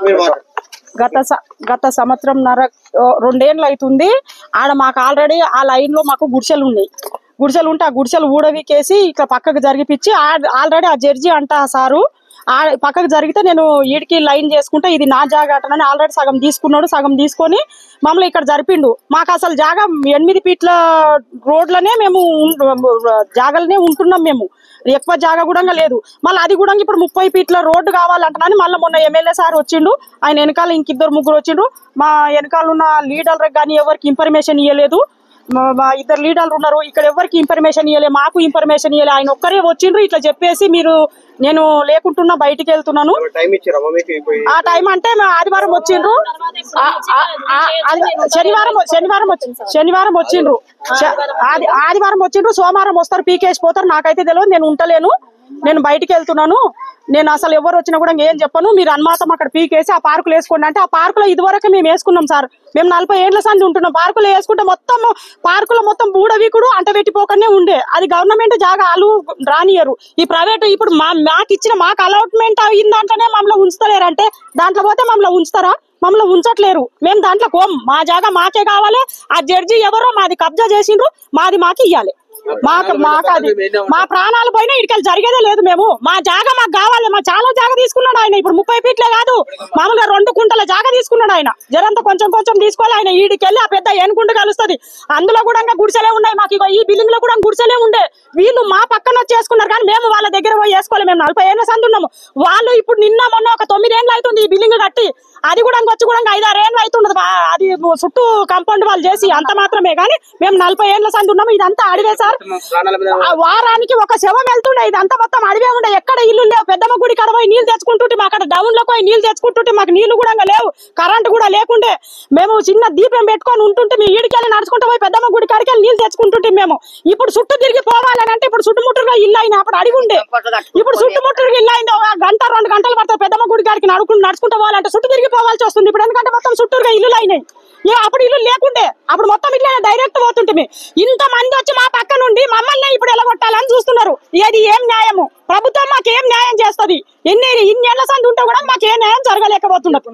మీరు మాట్లాడండి. గత స- గత సంవత్సరం నర రెండేళ్ళు అవుతుంది ఆడ మాకు ఆల్రెడీ ఆ లైన్ లో మాకు గుడిసెలు ఉన్నాయి గుడిసెలు ఉంటే ఆ గుడిసెలు ఊడవికేసి ఇట్లా పక్కకు జరిగిపిచ్చి ఆల్రెడీ ఆ జడ్జి అంట ఆ సారు ఆ పక్కకు జరిగితే నేను ఈడికి లైన్ చేసుకుంటే ఇది నా జాగా అంటనని ఆల్రెడీ సగం తీసుకున్నాడు సగం తీసుకొని మమ్మల్ని ఇక్కడ జరిపిండు మాకు అసలు జాగా ఎనిమిది ఫీట్ల రోడ్లనే మేము ఉం- జాగాలనే ఉంటున్నాం మేము ఎక్కువ జాగా కూడా లేదు మళ్ళీ అది కూడా ఇప్పుడు ముప్పై ఫీట్ల రోడ్డు కావాలంటున్నాను మళ్ళీ మొన్న ఎమ్మెల్యే సార్ వచ్చిండు ఆయన వెనకాల ఇంకిద్దరు ముగ్గురు వచ్చిండ్రు మా వెనకాల ఉన్న లీడర్లకు కానీ ఎవరికి ఇన్ఫర్మేషన్ ఇవ్వలేదు మా- మా ఇద్దరు లీడర్లు ఉన్నారు ఇక్కడ ఎవరికి ఇన్ఫర్మేషన్ ఇవ్వలే మాకు ఇన్ఫర్మేషన్ ఇవ్వలే ఆయన ఒక్కరే వచ్చిండ్రు ఇట్లా చెప్పేసి మీరు నేను లేకుంటున్నా బయటికి వెళ్తున్నాను ఏమైనా టైం ఇచ్చారమ్మా మీకు ఇప్పుడు ఆ టైం అంటే మా ఆదివారం వచ్చిండ్రు ఆ- ఆ- ఆ- ఆది- శనివారం శనివారం వచ్చి- శనివారం వచ్చిండ్రు శ- ఆది ఆదివారం వచ్చిండ్రు సోమవారం వస్తారు పీకేసి పోతారు నాకైతే తెలియదు నేను ఉంటలేను నేను బయటికి వెళ్తున్నాను నేను అసలు ఎవరు వచ్చినా కూడా ఏం చెప్పను మీరు అనుమాతం అక్కడ పీకేసి ఆ పార్కులు వేసుకోండి అంటే ఆ పార్కులో ఇదివరకు మేము వేసుకున్నాం సార్ మేము నలభై ఏళ్ల సంది ఉంటున్నాం పార్కులు వేసుకుంటే మొత్తం పార్కులో మొత్తం బూడవీకుడు అంట పెట్టిపోకనే ఉండే అది గవర్నమెంట్ జాగా అలు రానియరు ఈ ప్రైవేట్ ఇప్పుడు మా మాకు ఇచ్చిన మాకు అలాట్మెంట్ అయిందంటేనే మమ్మల్ని ఉంచుతలేరు అంటే దాంట్లో పోతే మమ్మల్ని ఉంచుతారా మమ్మల్ని ఉంచట్లేరు మేము దాంట్లో కోం మా జాగా మాకే కావాలి ఆ జడ్జి ఎవరో మాది కబ్జా చేసిండ్రు మాది మాకు ఇయ్యాలి మాకు మాకు అది మా ప్రాణాలు పోయినా ఇక్కడికి జరిగేదే లేదు మేము మా జాగా మాకు కావాలి మా చాలా జాగా తీసుకున్నాడు ఆయన ఇప్పుడు ముప్పై ఫీట్లే కాదు మామూలుగా రెండు కుంటల జాగా తీసుకున్నాడు ఆయన జరంతా కొంచెం కొంచెం తీసుకోవాలి ఆయన ఈడికెళ్ళి ఆ పెద్ద ఏనుకుంటు కలుస్తుంది అందులో కూడా ఇంకా గుడిసెలే ఉన్నాయి మాకు ఇగో ఈ బిల్డింగ్ లో కూడా గుడిసెలే ఉండే వీళ్ళు మా పక్కన వచ్చి చేసుకున్నారు కానీ మేము వాళ్ళ దగ్గర పోయి వేసుకోవాలి మేము నలభై ఏళ్ళ సంది ఉన్నాము వాళ్ళు ఇప్పుడు నిన్న మొన్న ఒక తొమ్మిది ఏళ్ళు అవుతుంది ఈ బిల్డింగ్ కట్టి అది కూడా వచ్చి కూడా ఐదారు ఏళ్ళు అవుతున్నది బా- అది చుట్టూ కాంపౌండ్ వాళ్ళు చేసి అంత మాత్రమే కానీ మేము నలభై ఏళ్ళ సంది ఉన్నాము ఇదంతా అడిగే సార్ ఆ వారానికి ఒక శవం వెళ్తుండే ఇదంతా మొత్తం అడివే ఉండే ఎక్కడ ఇల్లు లేవు పెద్దమ్మ గుడి కాడ పోయి నీళ్లు తెచ్చుకుంటుంటే అక్కడ డౌన్ లో పోయి నీళ్లు తెచ్చుకుంటుంటే మాకు నీళ్లు కూడా లేవు కరెంట్ కూడా లేకుండే మేము చిన్న దీపం పెట్టుకొని ఉంటుంటే మీ ఈడికెళ్ళి నడుచుకుంటూ పోయి పెద్దమ్మ గుడి కాడికి వెళ్ళి నీళ్లు తెచ్చుకుంటుంటే మేము ఇప్పుడు చుట్టూ తిరిగి పోవాలని అంటే ఇప్పుడు చుట్టుముట్టుగా ఇల్లు అయినా అప్పుడు అడిగి ఉండే ఇప్పుడు చుట్టుముట్టుగా ఇల్లు అయింది ఒక గంట రెండు గంటలు పడుతుంది పెద్దమ్మ గుడి కాడికి నడుకుంటూ నడుచుకుంటూ పోవాలంటే చుట్టూ తిరిగి పోవాల్సి వస్తుంది ఇప్పుడు ఎందుకంటే మొత్తం చుట్టూరుగా ఇల్లు అయినాయి ఏ అప్పుడు ఇల్లు లేకుండే అప్పుడు మొత్తం ఇట్లా డైరెక్ట్ పోతుంటే ఇంత మంది వచ్చి మా పక్క నుండి మమ్మల్ని ఇప్పుడు ఎలగొట్టాలని చూస్తున్నారు ఇది ఏం న్యాయము ప్రభుత్వం మాకు ఏం న్యాయం చేస్తది ఎన్ని ఇన్ని ఏళ్ల సంది ఉంటే కూడా మాకు ఏ న్యాయం జరగలేకపోతున్నది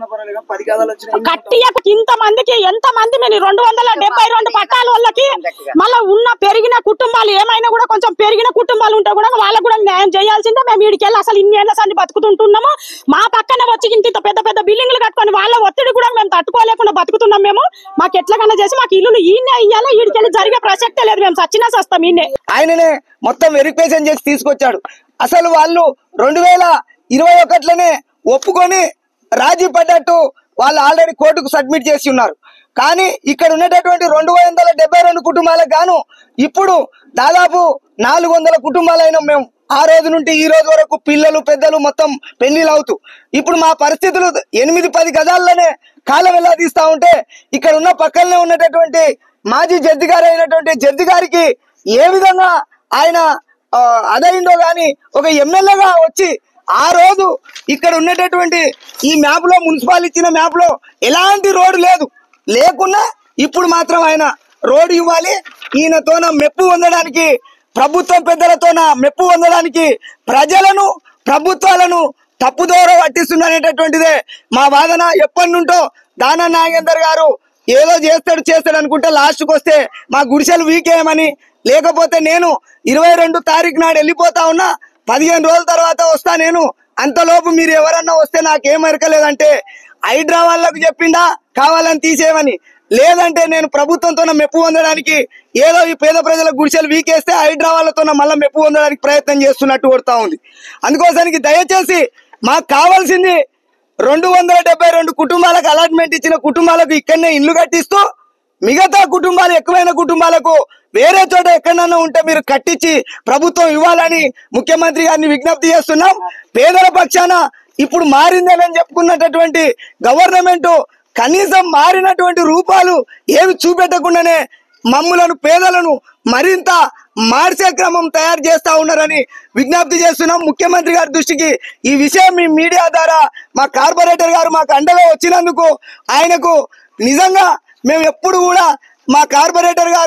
కట్టి ఇంత మందికి ఎంత మంది మేము రెండు వందల డెబ్బై రెండు పట్టాల వాళ్ళకి మళ్ళీ ఉన్న పెరిగిన కుటుంబాలు ఏమైనా కూడా కొంచెం పెరిగిన కుటుంబాలు ఉంటే కూడా వాళ్ళకు కూడా న్యాయం చేయాల్సిందే మేము వీడికి వెళ్ళి అసలు ఇన్ని ఏళ్ల సంది బతుకుతుంటున్నాము మా పక్కన వచ్చి ఇంత ఇంత పెద్ద పెద్ద బిల్డింగ్లు కట్టుకొని వాళ్ళ ఒత్తిడి కూడా మేము తట్టుకోలేకుండా బతుకుతున్నాం మేము మాకు ఎట్లకన్నా చేసి మాకు ఇల్లు ఈయనే ఇయ్యాలా వీడికెళ్ళి జరిగే ప్రసక్తే లేదు మేము సచ్చినా సస్తాం ఈయనే ఆయననే మొత్తం వెరిఫికేషన్ చేసి తీసుకొచ్చాడు అసలు వాళ్ళు రెండు వేల ఇరవై ఒకటిలోనే ఒప్పుకొని రాజీ పడ్డట్టు వాళ్ళు ఆల్రెడీ కోర్టుకు సబ్మిట్ చేసి ఉన్నారు కానీ ఇక్కడ ఉన్నటువంటి రెండు వందల డెబ్బై రెండు కుటుంబాలకు గాను ఇప్పుడు దాదాపు నాలుగు వందల కుటుంబాలైన మేము ఆ రోజు నుండి ఈ రోజు వరకు పిల్లలు పెద్దలు మొత్తం పెళ్లిళ్ళు అవుతూ ఇప్పుడు మా పరిస్థితులు ఎనిమిది పది గజాల్లోనే కాలం ఎలా తీస్తా ఉంటే ఇక్కడ ఉన్న పక్కనే ఉన్నటువంటి మాజీ జడ్జి గారు అయినటువంటి జడ్జి గారికి ఏ విధంగా ఆయన ఆ, అదైందో గాని ఒక ఎమ్మెల్యేగా వచ్చి ఆ రోజు ఇక్కడ ఉన్నటువంటి ఈ మ్యాప్ లో మున్సిపాల్ ఇచ్చిన మ్యాప్ లో ఎలాంటి రోడ్డు లేదు లేకున్నా ఇప్పుడు మాత్రం ఆయన రోడ్డు ఇవ్వాలి ఈయనతోన మెప్పు పొందడానికి ప్రభుత్వం పెద్దలతోన మెప్పు పొందడానికి ప్రజలను ప్రభుత్వాలను తప్పుదోవ పట్టిస్తుందనేటటువంటిదే మా వాదన ఎప్పటి నుంటో దానా నాగేందర్ గారు ఏదో చేస్తాడు చేస్తాడు అనుకుంటే లాస్ట్కి వస్తే మా గుడిసెలు వీకేయమని లేకపోతే నేను ఇరవై రెండు తారీఖు నాడు వెళ్ళిపోతా ఉన్నా పదిహేను రోజుల తర్వాత వస్తా నేను అంతలోపు మీరు ఎవరన్నా వస్తే నాకేం ఎరకలేదంటే హైడ్రా వాళ్ళకు చెప్పిండా కావాలని తీసేయమని లేదంటే నేను ప్రభుత్వంతో మెప్పు పొందడానికి ఏదో ఈ పేద ప్రజల గుడిసెలు వీకేస్తే హైడ్రా వాళ్ళతో మళ్ళీ మెప్పు పొందడానికి ప్రయత్నం చేస్తున్నట్టు కొడతా ఉంది అందుకోసానికి దయచేసి మాకు కావాల్సింది రెండు వందల డెబ్బై రెండు కుటుంబాలకు అలాట్మెంట్ ఇచ్చిన కుటుంబాలకు ఇక్కడనే ఇల్లు కట్టిస్తూ మిగతా కుటుంబాలు ఎక్కువైన కుటుంబాలకు వేరే చోట ఎక్కడన్నా ఉంటే మీరు కట్టించి ప్రభుత్వం ఇవ్వాలని ముఖ్యమంత్రి గారిని విజ్ఞప్తి చేస్తున్నాం పేదల పక్షాన ఇప్పుడు మారిందని చెప్పుకున్నటువంటి గవర్నమెంట్ కనీసం మారినటువంటి రూపాలు ఏవి చూపెట్టకుండానే మమ్ములను పేదలను మరింత మార్చే క్రమం తయారు చేస్తా ఉన్నారని విజ్ఞప్తి చేస్తున్నాం ముఖ్యమంత్రి గారి దృష్టికి ఈ విషయం మీ మీడియా ద్వారా మా కార్పొరేటర్ గారు మాకు అండగా వచ్చినందుకు ఆయనకు నిజంగా మేము ఎప్పుడు కూడా మా కార్పొరేటర్ గారు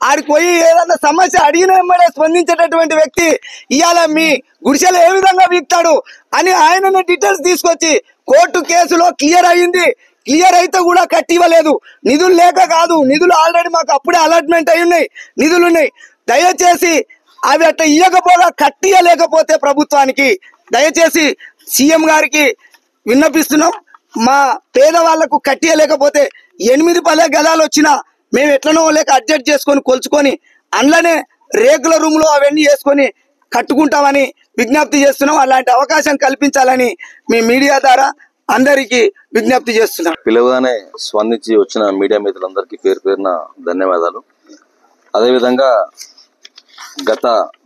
ఆడికి పోయి ఏదన్నా సమస్య అడిగిన వెంబడే స్పందించేటటువంటి వ్యక్తి ఇవాళ మీ గుడిసెలు ఏ విధంగా వీక్తాడు అని ఆయన డీటెయిల్స్ తీసుకొచ్చి కోర్టు కేసులో క్లియర్ అయింది క్లియర్ అయితే కూడా కట్టి ఇవ్వలేదు నిధులు లేక కాదు నిధులు ఆల్రెడీ మాకు అప్పుడే అలాట్మెంట్ అయి ఉన్నాయి నిధులు ఉన్నాయి దయచేసి అవి అట్లా ఇవ్వకపోగా కట్టియలేకపోతే ప్రభుత్వానికి దయచేసి సీఎం గారికి విన్నపిస్తున్నాం మా పేదవాళ్లకు కట్టియలేకపోతే ఎనిమిది పల్లె గదాలు వచ్చినా మేము ఎట్లనో లేక అడ్జస్ట్ చేసుకొని కొలుచుకొని అందులోనే రేకుల రూమ్ లో అవన్నీ వేసుకొని కట్టుకుంటామని విజ్ఞప్తి చేస్తున్నాం అలాంటి అవకాశం కల్పించాలని మీ మీడియా ద్వారా అందరికీ విజ్ఞప్తి చేస్తున్నాం పిలువగానే స్పందించి వచ్చిన మీడియా మిత్రులందరికీ పేరు పేరున ధన్యవాదాలు అదేవిధంగా గత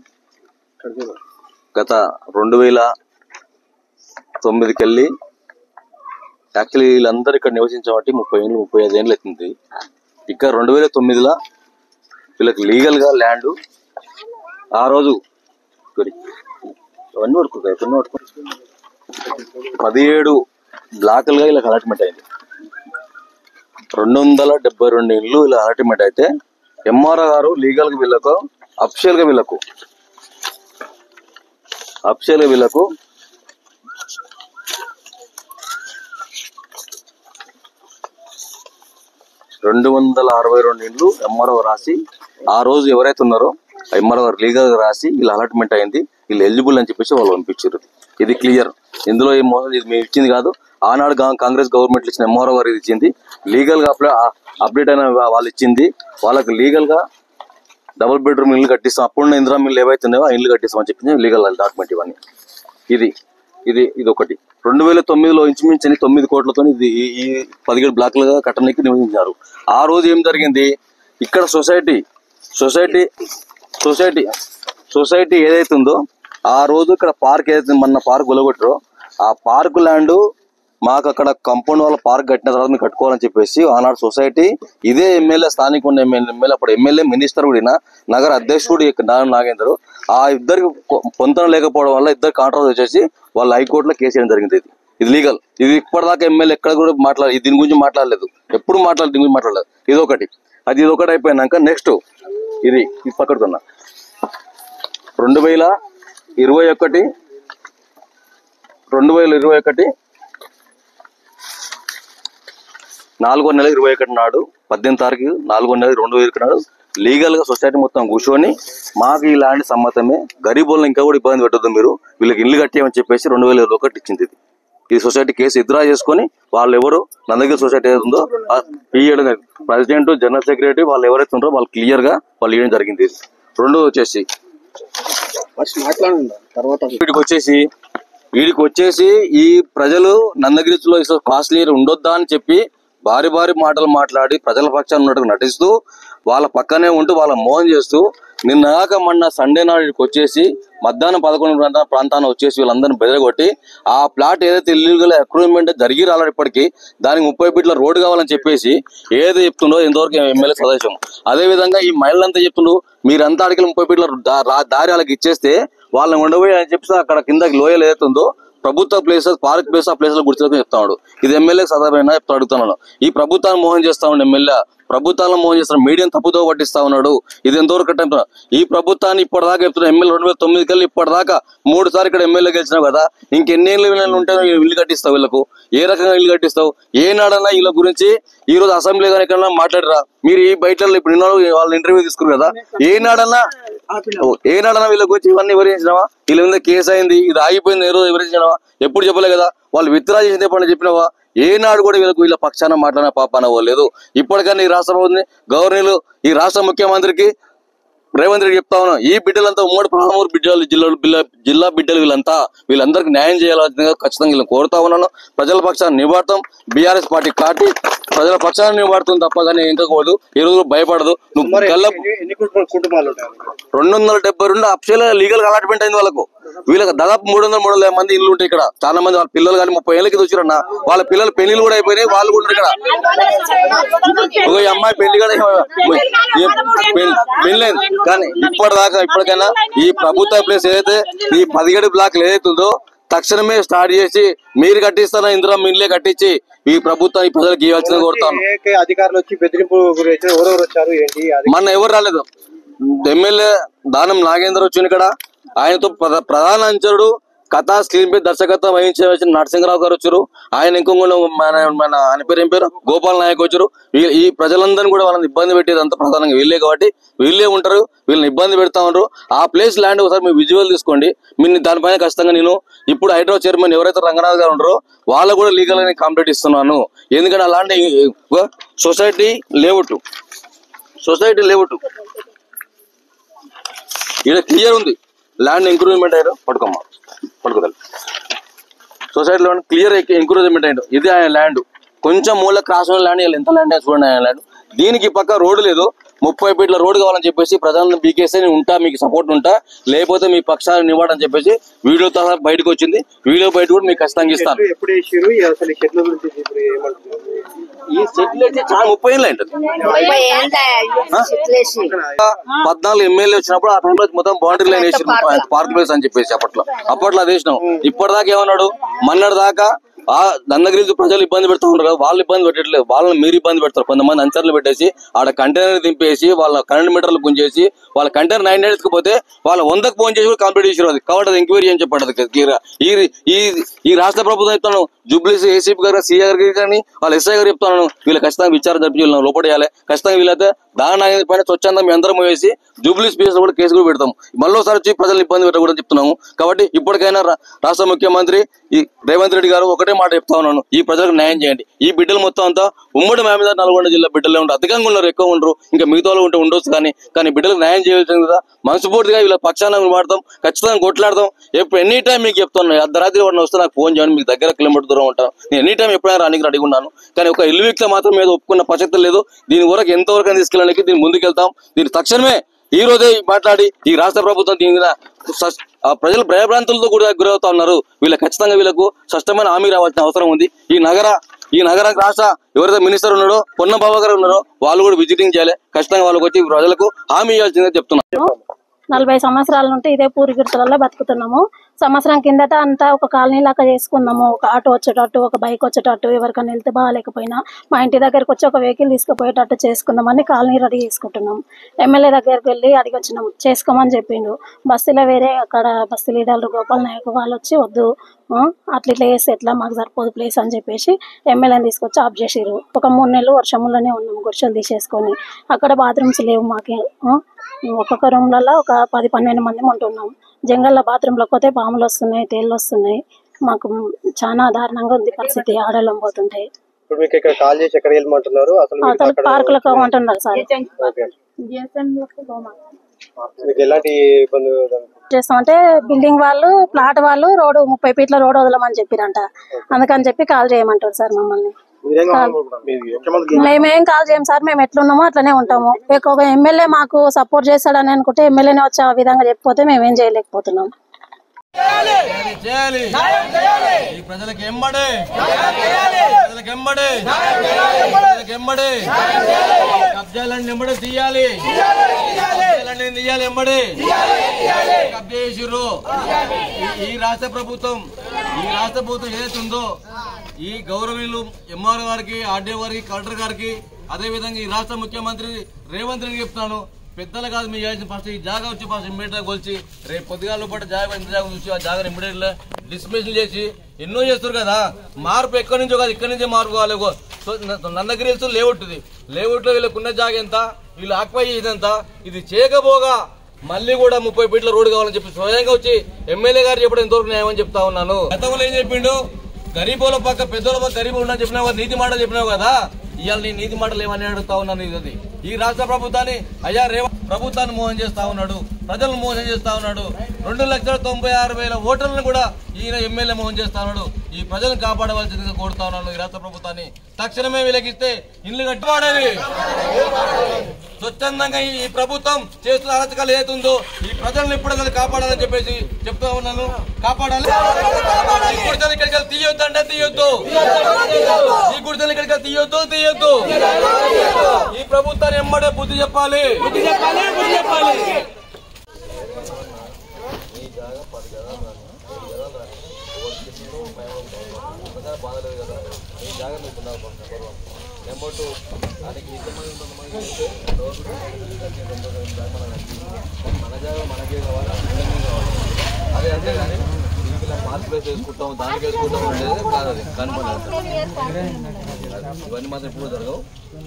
గత రెండు వేల తొమ్మిదికి వెళ్ళి యాక్చువల్లీ వీళ్ళందరూ ఇక్కడ నివసించబట్టి ముప్పై ఏళ్ళు ముప్పై ఐదు ఏళ్ళు అవుతుంది ఇక్కడ రెండు వేల తొమ్మిదిలో వీళ్ళకి లీగల్గా ల్యాండ్ ఆ రోజు ఇక్కడి- ఇవన్నీ పడుకుంటాయి కొన్ని పడుకుంటాయి పదిహేడు బ్లాకులుగా ఇలా అలాట్మెంట్ అయింది రెండు వందల డెబ్బై రెండు ఇల్లు ఇలా అలాట్మెంట్ అయితే ఎంఆర్ఓ గారు లీగల్ గా వీళ్ళకు అఫిషియల్ గా వీళ్ళకు అఫిషియల్ గా వీళ్ళకు రెండు వందల అరవై రెండు ఇండ్లు ఎంఆర్ఓ రాసి ఆ రోజు ఎవరైతే ఉన్నారో ఎంఆర్ఓ గారు లీగల్ గా రాసి వీళ్ళు అలాట్మెంట్ అయింది వీళ్ళు ఎలిజిబుల్ అని చెప్పేసి వాళ్ళు పంపించారు ఇది క్లియర్ ఇందులో ఏం మోసం ఇది మేము ఇచ్చింది కాదు ఆనాడు గా- కాంగ్రెస్ గవర్నమెంట్ ఇచ్చిన ఎంఆర్ఓ గారు ఇది ఇచ్చింది లీగల్ గా అప్లై అప్డేట్ అయిన వా- వాళ్ళు ఇచ్చింది వాళ్ళకి లీగల్ గా డబుల్ బెడ్రూమ్ ఇల్లు కట్టిస్తాం అప్పుడున్న ఇందిరా మిల్లు ఏవైతే ఉన్నాయో ఆ ఇల్లు కట్టిస్తాం అని చెప్పింది లీగల్ డాక్యుమెంట్ ఇవన్నీ ఇది ఇది ఇది ఒకటి రెండు వేల తొమ్మిదిలో ఇంచుమించని తొమ్మిది కోట్లతో ఇది ఈ- ఈ పదిహేడు బ్లాక్లుగా కట్టడానికి నిర్వహించారు ఆ రోజు ఏం జరిగింది ఇక్కడ సొసైటీ సొసైటీ సొసైటీ సొసైటీ ఏదైతే ఉందో ఆ రోజు ఇక్కడ పార్క్ ఏదైతే మన పార్క్ గులగొట్టారో ఆ పార్క్ ల్యాండ్ మాకు అక్కడ కంపౌండ్ వాళ్ళ పార్క్ కట్టిన తర్వాత మీరు కట్టుకోవాలని చెప్పేసి ఆనాడు సొసైటీ ఇదే ఎమ్మెల్యే స్థానిక ఉన్న ఎమ్మెల్యే ఎమ్మెల్యే అప్పుడు ఎమ్మెల్యే మినిస్టర్ కూడా ఈయన, నగర అధ్యక్షుడు ఇక్కడ నారాయణ నాగేందర్ ఆ ఇద్దరికి పొ- పొంతన లేకపోవడం వల్ల ఇద్దరు కాంట్రవర్సీ వచ్చేసి వాళ్ళు హైకోర్టులో కేసు వేయడం జరిగింది ఇది ఇది లీగల్ ఇది ఇప్పటిదాకా ఎమ్మెల్యే ఎక్కడ కూడా మాట్లాడలేదు దీని గురించి మాట్లాడలేదు ఎప్పుడు మాట్లాడలేదు దీని గురించి మాట్లాడలేదు ఇది ఒకటి అది ఇది ఒకటి అయిపోయినాక నెక్స్ట్ ఇది ఇది పక్కడుతున్నా రెండు వేల ఇరవై ఒకటి రెండు వేల ఇరవై ఒకటి నాలుగో నెల ఇరవై ఒకటి నాడు పద్దెనిమిది తారీఖు నాలుగో నెల రెండు వేల ఒకటి నాడు లీగల్ గా సొసైటీ మొత్తం కూర్చొని మాకు ఈ ల్యాండ్ సమ్మతమే గరీబులను ఇంకా కూడా ఇబ్బంది పెట్టొద్దు మీరు వీళ్ళకి ఇల్లు కట్టేయమని చెప్పేసి రెండు వేల ఇరవై ఒకటి ఇచ్చింది ఇది ఈ సొసైటీ కేసు ఎదురా చేసుకొని వాళ్ళు ఎవరు నందగిరి సొసైటీ ఏది ఉందో ఆ ఇయ్యడం ప్రెసిడెంట్ జనరల్ సెక్రటరీ వాళ్ళు ఎవరైతే ఉన్నారో వాళ్ళు క్లియర్ గా వాళ్ళు ఇవ్వడం జరిగింది ఇది. రెండోది వచ్చేసి వీడికి వచ్చేసి వీడికి వచ్చేసి ఈ ప్రజలు నందగిరిలో కాస్ట్లీ ఉండొద్దా అని చెప్పి భారీ భారీ మాటలు మాట్లాడి ప్రజల పక్షాన్ని ఉన్నట్టుగా నటిస్తూ వాళ్ళ పక్కనే ఉంటూ వాళ్ళ మోహన్ చేస్తూ నిన్నాక మొన్న సండే నాడు ఇక్కడికి వచ్చేసి మధ్యాహ్నం పదకొండు గంటల ప్రాంతాన్ని వచ్చేసి వీళ్ళందరినీ బెదరగొట్టి ఆ ప్లాట్ ఏదైతే ఇల్లీగల్ అక్రూవ్మెంట్ జరిగి రాలేదు ఇప్పటికీ దానికి ముప్పై ఫీట్ల రోడ్డు కావాలని చెప్పేసి ఏది చెప్తుండో ఇంతవరకు ఎమ్మెల్యే సదస్యం అదే విధంగా ఈ మహిళలంతా చెప్తుండ్రు మీరంతా అడిగిన ముప్పై ఫీట్ల దా- రా- దారి వాళ్ళకి ఇచ్చేస్తే వాళ్ళని ఉండబోయి అని చెప్పి అక్కడ కిందకి లోయలు ఏదైతుందో ప్రభుత్వ ప్లేసెస్ పార్క్ ప్లేస్ ఆ ప్లేస్ లో గుర్తులకు చెప్తాడు ఇది ఎమ్మెల్యే సదాపైన చెప్తా అడుగుతున్నాను ఈ ప్రభుత్వాన్ని మోహన్ చేస్తా ఉన్నాడు ఎమ్మెల్యే ప్రభుత్వాలను మోహన్ చేస్తాడు మీడియం తప్పుదో పట్టిస్తా ఉన్నాడు ఇది ఎంతవరకు కరెక్ట్ అంటున్నా? ఈ ప్రభుత్వాన్ని ఇప్పటిదాకా చెప్తున్నా ఎమ్మెల్యే రెండు వేల తొమ్మిది కల్లా ఇప్పటిదాకా మూడు సార్లు ఇక్కడ ఎమ్మెల్యే గెలిచినావు కదా ఇంకెన్నేళ్ళు వీళ్ళని ఉంటే నువ్వు ఇల్లు కట్టిస్తావు వీళ్ళకు ఏ రకంగా ఇల్లు కట్టిస్తావు ఏనాడన్నా వీళ్ళ గురించి ఈ రోజు అసెంబ్లీ కానీ ఎక్కడన్నా మాట్లాడరా మీరు ఈ బయట ఇప్పుడు నిన్న వాళ్ళ ఇంటర్వ్యూ తీసుకున్నారు కదా ఏనాడన్నా ఓ, ఏనాడన్నా వీళ్ళ గురించి ఇవన్నీ వివరించినావా వీళ్ళ మీద కేసు అయింది ఇది ఆగిపోయింది ఏ రోజు వివరించినావా ఎప్పుడు చెప్పలే కదా వాళ్ళు విత్డ్రా చేసింది ఎప్పుడు చెప్పినావా ఏనాడు కూడా వీళ్ళకు వీళ్ళ పక్షాన మాట్లాడిన పాపాన లేదు ఇప్పటికన్నా ఈ రాష్ట్ర ప్రభుత్వం గవర్నర్లు ఈ రాష్ట్ర ముఖ్యమంత్రికి రేవంత్ రెడ్డి చెప్తా ఉన్నాం ఈ బిడ్డలంతా ఉమ్మడి ప్రాణమూరు బిడ్డలు జిల్లా బిల్ల జిల్లా బిడ్డలు వీళ్ళంతా వీళ్ళందరికీ న్యాయం చేయాల్సిందిగా ఖచ్చితంగా వీళ్ళని కోరుతా ఉన్నాను ప్రజల పక్షాన్ని నిలబడతాం బీఆర్ఎస్ పార్టీ కాటి ప్రజల పక్షాన్ని నిలబడుతుంది తప్ప కానీ ఎంకపోదు ఈ రోజు భయపడదు నువ్వు గల్ల రెండు వందల డెబ్బై రెండు అప్షల్ లీగల్ అలాట్మెంట్ అయింది వాళ్ళకు వీళ్ళకి దాదాపు మూడు వందల మూడు వందల మంది ఇల్లు ఉంటాయి ఇక్కడ చాలా మంది వాళ్ళ పిల్లలు కానీ ముప్పై ఏళ్ళకి వచ్చారన్న వాళ్ళ పిల్లల పెళ్లిలు కూడా అయిపోయినాయి వాళ్ళు కూడా ఉన్నారు ఇక్కడ ఒక ఈ అమ్మాయి పెళ్లి కూడా ఏ- పెళ్లి- పెళ్ళైంది కానీ ఇప్పటిదాకా ఇప్పటికైనా ఈ ప్రభుత్వ ప్లేస్ ఏదైతే ఈ పదిహేడు బ్లాక్లు ఏదైతే ఉందో తక్షణమే స్టార్ట్ చేసి మీరు కట్టిస్తాన ఇందులో మిన్లే కట్టించి ఈ ప్రభుత్వానికి ప్రజలకు ఇవ్వాల్సిన కోరుతాను ఏ ఏ అధికారులు వచ్చి బెదిరింపు గురి వచ్చారు ఎవరెవరు వచ్చారు ఏంటి అది మొన్న ఎవరు రాలేదు ఎమ్మెల్యే దానం నాగేందర్ వచ్చిన ఇక్కడ ఆయనతో ప్ర- ప్రధాన అంచరుడు కథా స్క్రీన్ పై దర్శకత్వం వహించిన నరసింహరావు గారు వచ్చారు ఆయన ఇంకొక మన మన ఆయన పేరు ఏం పేరు గోపాల్ నాయక్ వచ్చారు ఈ- ఈ ప్రజలందరినీ కూడా వాళ్ళని ఇబ్బంది పెట్టేది అంతా ప్రధానంగా వీళ్ళే కాబట్టి వీళ్ళే ఉంటారు వీళ్ళని ఇబ్బంది పెడతా ఉంటారు ఆ ప్లేస్ ల్యాండ్ ఒకసారి మీరు విజువల్ తీసుకోండి మీరు దానిపైన ఖచ్చితంగా నేను ఇప్పుడు హైడ్రో చైర్మన్ ఎవరైతే రంగనాథ్ గారు ఉంటారో వాళ్ళకు కూడా లీగల్ గా కంప్లీట్ ఇస్తున్నాను ఎందుకంటే అలాంటి సొసైటీ లేవుట్ సొసైటీ లేవుట్ ఇక్కడ క్లియర్ ఉంది ల్యాండ్ ఎంక్రూజ్మెంట్ అయ్యారు పట్టుకోమ్మా పట్టుకోదాలి సొసైటీలో క్లియర్ ఎంక్రూజ్మెంట్ అయ్యాడు ఇది ఆయన ల్యాండ్ కొంచెం మూల క్రాస్ ఉన్న ల్యాండ్ వీళ్ళు ఎంత ల్యాండ్ చూడండి ఆయన ల్యాండ్ దీనికి పక్క రోడ్డు లేదు ముప్పై ఫీట్ల రోడ్డు కావాలని చెప్పేసి ప్రజలను బీకేస్తే నేను ఉంటా మీకు సపోర్ట్ ఉంటా లేకపోతే మీ పక్షాన్ని ఇవ్వడని చెప్పేసి వీడియోతో సహా బయటకు వచ్చింది వీడియో బయట కూడా మీకు ఖచ్చితంగా ఇస్తాను చెట్లు ఎప్పుడు వేసారు ఈ అసలు ఈ చెట్ల గురించి ఇప్పుడు ఏమంటున్నారు ఈ సెటిల్ అయితే చాలా ముప్పై ఏళ్ళు అయింటది పద్నాలుగు ఎమ్మెల్యే వచ్చినప్పుడు ఆ టైంలో మొత్తం బౌండరీ లైన్ వేసి పార్క్ ప్లేస్ అని చెప్పేసి అప్పట్లో అప్పట్లో అది వేసినాం ఇప్పటిదాకా ఏమన్నాడు మన్నటి దాకా ఆ దందగిరి ప్రజలు ఇబ్బంది పెడతా ఉంటారు కదా వాళ్ళు ఇబ్బంది పెట్టట్లేదు వాళ్ళని మీరు ఇబ్బంది పెడతారు కొంతమంది అంచర్లు పెట్టేసి ఆడ కంటైనర్ దింపేసి వాళ్ళ కరెంట్ మీటర్లు గుంజేసి వాళ్ళ కంటైనర్ నైన్ డేస్ కి పోతే వాళ్ళ వందకు ఫోన్ చేసి కూడా కంప్లీట్ చేసారు అది కాబట్టి అది ఎంక్వైరీ అని చెప్పాడు అది క్లియర్ ఈ ఈ ఈ రాష్ట్ర ప్రభుత్వం చెప్తాను జూబ్లీస్ ఏసీపీ గారు సీఏ గారికి కానీ వాళ్ళ ఎస్ఐ గారు చెప్తాను వీళ్ళు ఖచ్చితంగా విచారణ జరిపి వీళ్ళని లోపడేయాలి ఖచ్చితంగా వీళ్ళైతే దాని నాగేంద్ర పైన స్వచ్ఛందం మీ అందరం వేసి జూబ్లీస్ పీఎస్ కూడా కేసు కూడా పెడతాం మళ్ళీ ఒకసారి వచ్చి ప్రజలు ఇబ్బంది పెట్టకూడదని చెప్తున్నాము కాబట్టి ఇప్పటికైనా రా- రాష్ట్ర ముఖ్యమంత్రి ఈ రేవంత్ రెడ్డి గారు ఒకటే మాట చెప్తా ఉన్నాను ఈ ప్రజలకు న్యాయం చేయండి ఈ బిడ్డలు మొత్తం అంతా ఉమ్మడి మీద నల్గొండ జిల్లా బిడ్డలే ఉంటారు అధికంగా ఉన్నారు ఎక్కువ ఉండరు ఇంకా మిగతా వాళ్ళు ఉంటే ఉండొచ్చు కానీ కానీ బిడ్డలకు న్యాయం చేయాల్సింది కదా మనస్ఫూర్తిగా వీళ్ళ పక్షాన మాడతాం ఖచ్చితంగా కొట్లాడతాం ఎప్పుడు ఎనీ టైం మీకు చెప్తాను అర్ధరాత్రి వాడిని వస్తే నాకు ఫోన్ చేయండి మీకు దగ్గర కిలోమీటర్ దూరం ఉంటాను నేను ఎనీ టైం ఎప్పుడైనా రానికి రెడీ ఉన్నాను కానీ ఒక ఇల్లు వ్యక్తి మాత్రం మీద ఒప్పుకున్న ప్రసక్తి లేదు దీని వరకు ఎంతవరకు అని తీసుకెళ్ళడానికి దీన్ని ముందుకెళ్తాం దీన్ని తక్షణమే ఈ రోజే మాట్లాడి ఈ రాష్ట్ర ప్రభుత్వం దీని మీద సస్- ఆ ప్రజలు భయభ్రాంతులతో కూడా గురవుతా ఉన్నారు వీళ్ళకి ఖచ్చితంగా వీళ్ళకు స్పష్టమైన హామీ రావాల్సిన అవసరం ఉంది ఈ నగర ఈ నగర రాష్ట్ర ఎవరైతే మినిస్టర్ ఉన్నారో పొన్న బాబా గారు ఉన్నారో వాళ్ళు కూడా విజిటింగ్ చేయాలి ఖచ్చితంగా వాళ్ళకి వచ్చి ప్రజలకు హామీ ఇవ్వాల్సిందే చెప్తున్నారు నలభై సంవత్సరాల నుండి ఇదే పూరి గుడిసెలలో బతుకుతున్నాము సంవత్సరం కిందట అంతా ఒక కాలనీ లాగా చేసుకున్నాము ఒక ఆటో వచ్చేటట్టు ఒక బైక్ వచ్చేటట్టు ఎవరికైనా వెళ్తే బాగాలేకపోయినా మా ఇంటి దగ్గరకు వచ్చి ఒక వెహికల్ తీసుకుపోయేటట్టు చేసుకుందామని కాలనీ రెడీ చేసుకుంటున్నాం ఎమ్మెల్యే దగ్గరికి వెళ్ళి అడిగి వచ్చినాం చేసుకోమని చెప్పిండు బస్తీలో వేరే అక్కడ బస్తీ లీడర్లు గోపాల్ నాయక్ వాళ్ళు వచ్చి వద్దు ఆ, అట్లా ఇట్లా చేస్తే ఎట్లా మాకు సరిపోదు ప్లేస్ అని చెప్పేసి ఎమ్మెల్యేని తీసుకొచ్చి ఆఫ్ చేసిర్రు ఒక మూడు నెలలు వర్షంలోనే ఉన్నాము గుడిసెలు తీసేసుకొని అక్కడ బాత్రూమ్స్ లేవు మాకే ఆ, ఒక్కొక్క రూమ్లలో ఒక పది పన్నెండు మంది ఉంటున్నాం జంగల్లో బాత్రూంలోకి పోతే పాములు వస్తున్నాయి తేళ్ళు వస్తున్నాయి మాకు చాలా దారుణంగా ఉంది పరిస్థితి ఆడలం పోతుంటాయి ఇప్పుడు మీకు ఇక్కడ కాల్ చేసి ఎక్కడికి వెళ్ళమంటున్నారు అసలు మీకు అవతల అక్కడ పార్కులకు పోమంటున్నారు సార్ ఓకే. మీకు ఎలాంటి ఇబ్బంది చేస్తామంటే బిల్డింగ్ వాళ్ళు ప్లాట్ వాళ్ళు రోడ్డు ముప్పై ఫీట్ల రోడ్డు వదలమని చెప్పిరంట అందుకని చెప్పి కాల్ చేయమంటారు సార్ మమ్మల్ని మీరేం కావాలనుకుంటున్నారు మేమేం కాల్ చేయం సార్ మేము ఎట్లున్నామో అట్లనే ఉంటాము ఒక ఎమ్మెల్యే మాకు సపోర్ట్ చేస్తాడని అనుకుంటే ఎమ్మెల్యేనే వచ్చి ఆ విధంగా చెప్పిపోతే మేమేం చేయలేకపోతున్నాం చేయాలి ఈ ప్రజలకు ఎంబడే ప్రజలకు ఎంబడే ప్రజలకు ఎంబడే కబ్జాలన్నీ ఎంబడే తీయాలి కబ్జాలన్నీ తీయాలి ఎంబడే కబ్జా చేసిర్రు ఈ- ఈ రాష్ట్ర ప్రభుత్వం ఈ రాష్ట్ర ప్రభుత్వం ఏదైతే ఉందో ఈ గౌరవీయులు ఎంఆర్ గారికి ఆర్డీఓ గారికి కలెక్టర్ గారికి అదే విధంగా ఈ రాష్ట్ర ముఖ్యమంత్రి రేవంత్ రెడ్డి చెప్తున్నాను పెద్దలు కాదు మీ చేయాల్సిన ఫస్ట్ ఈ జాగా వచ్చి ఫస్ట్ ఇమ్మీడియట్ గా కొలిచి రేపు పొద్దుగాల పాటు జాగా ఎంత జాగా చూసి ఆ జాగా ఇమ్మీడియట్ డిస్మిషన్ చేసి ఎన్నో చేస్తారు కదా మార్పు ఎక్కడి నుంచో కాదు ఇక్కడి నుంచే మార్పు కావాలి ఇగో, సో న- నందగిరి హిల్స్ లేఅవుట్ ఇది లేఅవుట్ లో వీళ్ళకు ఉన్న జాగా ఎంత వీళ్ళు ఆక్యుపై చేసేది ఎంత ఇది చేయకపోగా మళ్ళీ కూడా ముప్పై ఫీట్ల రోడ్డు కావాలని చెప్పి స్వయంగా వచ్చి ఎమ్మెల్యే గారు చెప్పడం ఎంతవరకు న్యాయం అని చెప్తా ఉన్నాను గతంలో ఏం చెప్పిండు గరీబుల పక్క పెద్దోళ్ళ పక్క గరీబులు ఉన్నా చెప్పినావు కదా నీతి మాటలు చెప్పినావు కదా ఇవాళ నీ నీతి మాటలు ఏమని అడుగుతా ఉన్నాను ఇది ఈ రాష్ట్ర ప్రభుత్వాన్ని అయ్యా రేవ ప్రభుత్వాన్ని మోసం చేస్తా ఉన్నాడు ప్రజలను మోసం చేస్తా ఉన్నాడు రెండు లక్షల తొంభై ఆరు వేల ఓటర్లను కూడా ఈయన ఎమ్మెల్యే మోసం చేస్తా ఉన్నాడు ఈ ప్రజలను కాపాడవలసిందిగా కోరుతా ఉన్నాను ఈ రాష్ట్ర ప్రభుత్వాన్ని తక్షణమే వీళ్ళకిస్తే ఇల్లు కట్టుకోవడేది స్వచ్ఛందంగా ఈ ఈ ప్రభుత్వం చేస్తున్న అరచకాలు ఏతుందో ఈ ప్రజలను ఎప్పుడైనా కాపాడాలని చెప్పేసి చెప్తా ఉన్నాను కాపాడాలి ఈ గుడిసెలు ఇక్కడికి వెళ్ళి తీయొద్దు అంటే తీయొద్దు ఈ గుడిసెలు ఇక్కడికి వెళ్ళి తీయొద్దు తీయొద్దు ఈ ప్రభుత్వాన్ని ఎమ్మడే బుద్ధి చెప్పాలి బుద్ధి చెప్పాలి బుద్ధి చెప్పాలి ఉంటారు మేము ఉంటాం అంతగా బాధ లేదు కదా మీ జాగ్రత్త మీకు ఉండాలి first number one number two దానికి ఇంతమంది కొంతమంది చేస్తే మన జాగ్రత్త మనకే కావాలి అందరికీ కావాలి అదే అంతే కానీ ఇలా మార్క్ ప్లేస్ వేసుకుంటాం దానికి వేసుకుంటాం అనేది కాదు అది కనపడలేదు ఇవన్నీ మాత్రం ఎప్పుడు జరగవు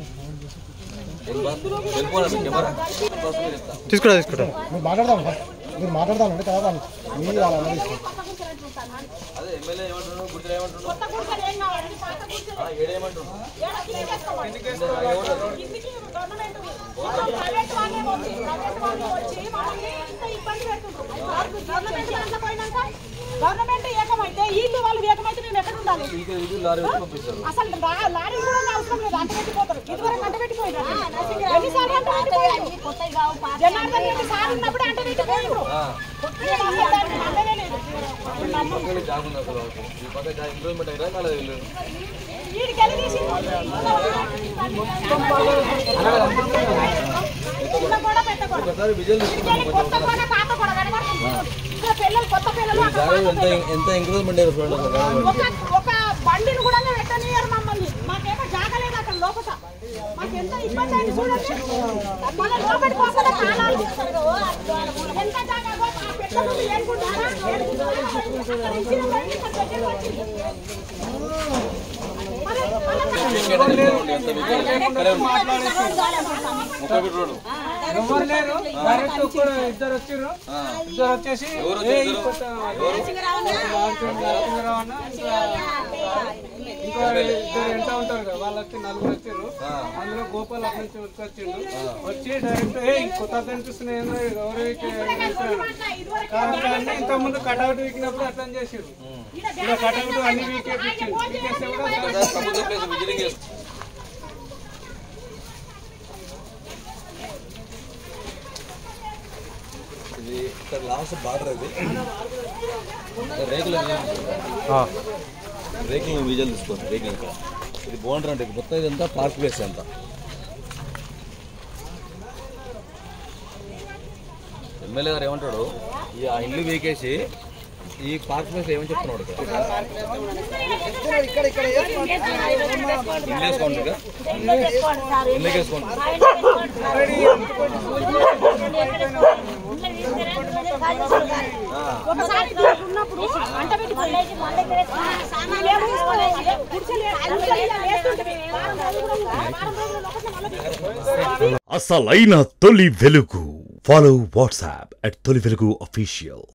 వెళ్ళిపోవాలి కెమెరా చెప్తా తీసుకుంటా తీసుకుంటా మీరు మాట్లాడదాం మీరు మాట్లాడదాం అంటే తర్వాత మీరు వాళ్ళ అదే ఎమ్మెల్యే ఏమంటున్నాడు గుర్తులు ఏమంటున్నాడు ఆ, ఏడేమంటున్నాడు గవర్నమెంట్ ఏకమైతే వీళ్ళు వాళ్ళు ఏకమైతే మేము ఎక్కడ ఉండాలి ఇంకా ఇది లారీ వచ్చి పంపిస్తారు అసలు రా- లారీ కూడా అవసరం లేదు అంట పెట్టిపోతారు ఇదివరకు అంట పెట్టిపోయారు ఎన్నిసార్లు అంట పెట్టిపోయారు జనార్దన్ రెడ్డి సార్ ఉన్నప్పుడు అంట పెట్టిపోయారు దానికి నమ్మనే లేదు పక్కన జాగ్ ఉంది అసలు ఈ పక్క జాగ్ ఇంప్రూవ్మెంట్ అయినా కాలేదు వీళ్ళు వీడికి వెళ్ళి తీసి చిన్న కూడా పెట్టకూడదు ఒకసారి విజువల్ తీసుకుంటాం వీడికి కొత్త కూడా పాత కూడా కనబడుతుంది ఇంకా పిల్లలు కొత్త పిల్లలు అక్కడ జాగ్ ఎంత ఎంత ఎంకరేజ్మెంట్ అయ్యారు చూడండి అసలు జాగ్ ఒక ఒక బండిని కూడా పెట్టనియరు మమ్మల్ని మాకేమో జాగలేదు అక్కడ లోపల మాకు ఎంత ఇబ్బంది అయింది చూడండి మన లోపలి పోసల కాలాలు ఎంత జాగా ఆ పెట్ట ముందు ఏనుకుంటారా? ఏనుకుంటారా? అక్కడ ఇచ్చిన బండి ఇక్కడ దగ్గరకు వచ్చింది. మరి మన ఎంత విజువల్ ఇక్కడే ఉంది ముప్పై రోడ్డు ఎవరు లేరు డైరెక్ట్ ఒక్కడు ఇద్దరు వచ్చారు ఇద్దరు వచ్చేసి ఎవరు ఏ వచ్చారు? ఇంకొక నరసింహరావు అన్న, ఇంకా ఇంకా ఇద్దరు ఎంత ఉంటారు కదా వాళ్ళు వచ్చి నలుగురు వచ్చారు అందులో గోపాల్ అక్కడి నుంచి వచ్చిండు వచ్చి డైరెక్ట్ ఏ కొత్త కనిపిస్తున్నాయి ఏందో ఇది ఎవరు కాబట్టి ఇంత ముందు కటౌట్ వీకినప్పుడు అట్లా చేసారు ఇలా కటౌట్ అన్ని వీకేపించిండు వీకేస్తే కూడా ఒకసారి సముద్ర ప్లేస్ విజిలింగ్ చేస్తాం ఇది ఇక్కడ లాస్ట్ బార్డర్ అది రేకుల రేకులు విజువల్ తీసుకోండి రేకులు ఇక్కడ ఇది బౌండరీ అంటే మొత్తం ఇదంతా పార్క్ ప్లేస్ అంతా ఎమ్మెల్యే గారు ఏమంటాడు ఈ ఆ ఇల్లు వీకేసి ఈ పార్క్ ప్లేస్ ఏమని చెప్తున్నాడు ఇక్కడ ఇక్కడ ఇక్కడ ఇల్లు వేసుకోండి ఇక. ఇల్లు వేసుకోండి ఒకసారి ఇక్కడ ఉన్నప్పుడు అంట పెట్టిపోయింది. మేము తీసుకోలేదు. గుడిసెలు గుడిసెలు ఇలా వేస్తుంటే వారం రోజులు కూడా వారం రోజులు ఒకటి మళ్ళీ అసలైన తొలి వెలుగు ఫాలో వాట్సాప్ అట్ తొలి వెలుగు అఫీషియల్